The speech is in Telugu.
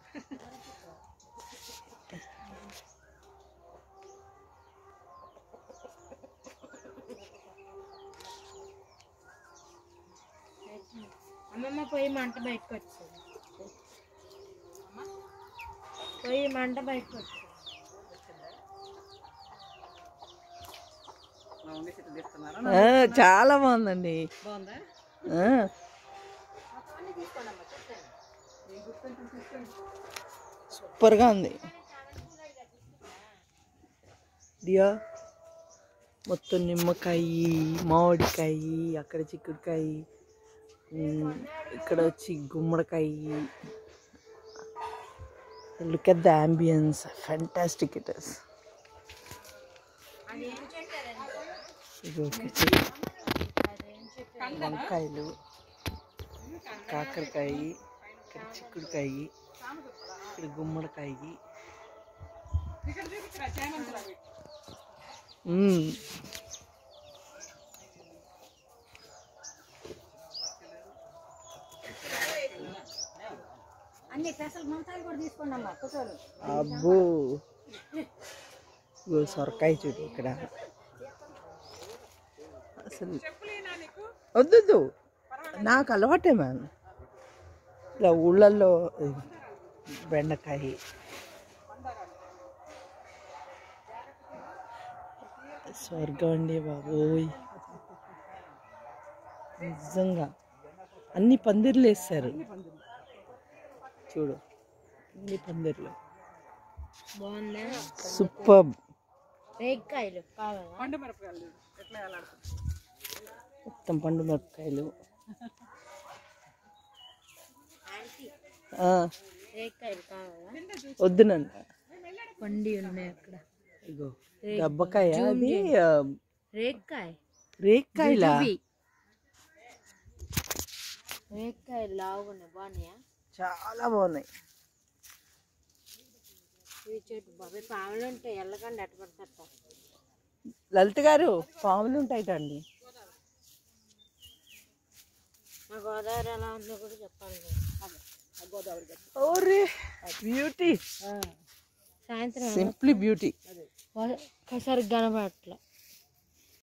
అమ్మమ్మ పోయి మంట బయటకు వచ్చింది పోయి మంట బయటకు వచ్చింది ఆ, చాలా బాగుందండి బాగుందా ఆ. సూపర్గా ఉంది దియా మొత్తం నిమ్మకాయ మామిడికాయ అక్కడ చిక్కుడుకాయ ఉమ్, ఇక్కడ వచ్చి గుమ్మడికాయ look at the ambience fantastic it is ఇది ఒకటి వంకాయలు కాకరకాయ ఇక్కడ చిక్కుడుకాయ ఇక్కడ గుమ్మడికాయ ఇక్కడ చూపించరా చేమంతులు అవి మ్మ్. అన్ని పెసలు ముంతాలు కూడా తీసుకోండి అమ్మా కుసోలు అబ్బో ఇగో సొరకాయ చూడు ఇక్కడ అసలు చెప్పులేనా నీకు వద్దొద్దు నాకు అలవాటే మ్యామ్ ఇలా ఊళ్ళల్లో బెండకాయ స్వర్గం అండి బాబోయ్ నిజంగా అన్ని పందిర్లు వేస్తారు చూడు అన్ని పందిర్లు బాగుందా సూపర్ రేగ్కాయలు కావాలా పండు మిరపకాయలు చూడు ఎట్లా వేలాడుతుంది మొత్తం పండు మిరపకాయలు ఆ, రేగ్కాయలు కావాలా వద్దు నన్ను పండి ఉన్నాయి అక్కడ ఇగో దెబ్బకాయ అది ఆ, రేగ్కాయ రేక్కాయలా రేగ్కాయలు లావున్నాయి బాగున్నాయా చాలా బాగున్నాయి ఇవి చెట్టు బాబాయ్ పాములు ఉంటాయి ఎల్లకండి అట్ట పడతా లలిత గారు పాములు ఉంటాయిటండి మా గోదావరి ఎలా ఉందో కూడా చెప్పాలి కదా. అదే, ఆ గోదావరి గట్టు. ఓరే బ్యూటీ సాయంత్రం సింప్లీ బ్యూటీ ఒకసారి కనపడట్లా